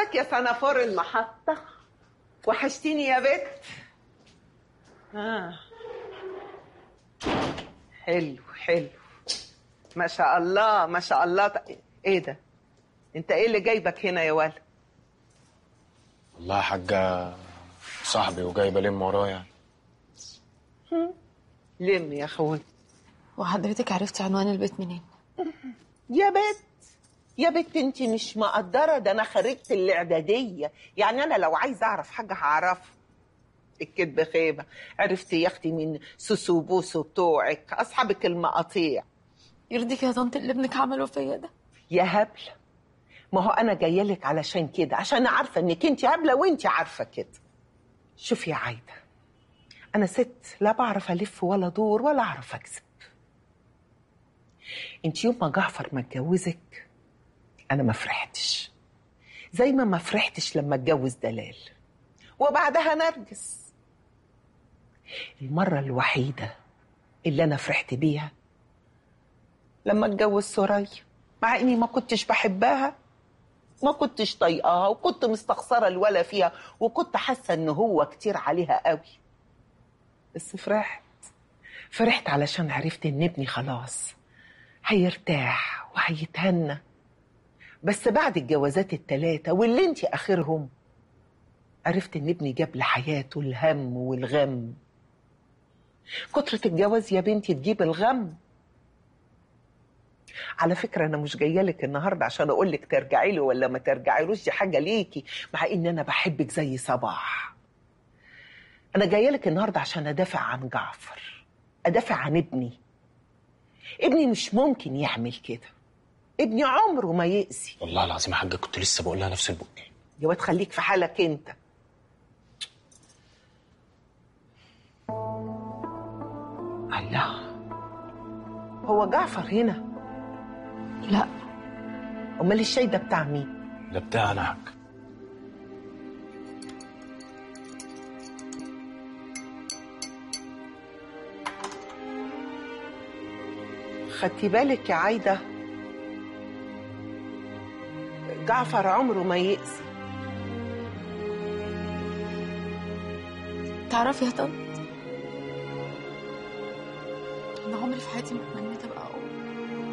ازيك يا سنافور المحطة وحشتيني يا بت آه. حلو حلو ما شاء الله ما شاء الله ط- ايه ده انت ايه اللي جايبك هنا يا ولد والله يا حاجة صاحبي وجاي بلم وراه يعني لم يا اخوي وحضرتك عرفتي عنوان البيت منين يا بت يا بت انت مش مقدره ده انا خريجه الاعداديه يعني انا لو عايزه اعرف حاجه هعرفها الكدب خيبه عرفتي يا اختي من سوسو وبوسو بتوعك اصحابك المقاطيع يرضيك يا طنط اللي ابنك عمله فيا ده يا هبله ما هو انا جايه لك علشان كده عشان عارفه انك انت هبله وانت عارفه كده شوفي يا عايده انا ست لا بعرف الف ولا دور ولا اعرف اكذب انت يوم ما جعفر ما اتجوزك انا ما فرحتش زي ما ما فرحتش لما اتجوز دلال وبعدها نرجس المره الوحيده اللي انا فرحت بيها لما اتجوز سوريا مع اني ما كنتش بحبها ما كنتش طايقاها وكنت مستخسره الولا فيها وكنت حاسه ان هو كتير عليها قوي بس فرحت فرحت علشان عرفت ان ابني خلاص هيرتاح وهيتهنى بس بعد الجوازات التلاتة واللي انت اخرهم عرفت ان ابني جاب لحياته الهم والغم كترة الجواز يا بنتي تجيب الغم على فكرة أنا مش جاية لك النهاردة عشان أقول لك ترجعي له ولا ما ترجعيلوش دي حاجة ليكي مع إن أنا بحبك زي صباح أنا جاية لك النهاردة عشان أدافع عن جعفر أدافع عن ابني ابني مش ممكن يعمل كده ابني عمره ما يأذي والله العظيم يا حاجة كنت لسه بقول لها نفس البق يا واد خليك في حالك أنت الله هو جعفر هنا لا أمال الشاي ده بتاع مين؟ ده بتاعنا يا حاجة خدتي بالك يا عايدة جعفر عمره ما يأذي تعرفي يا طنط انا عمري في حياتي ما تمنيت ابقى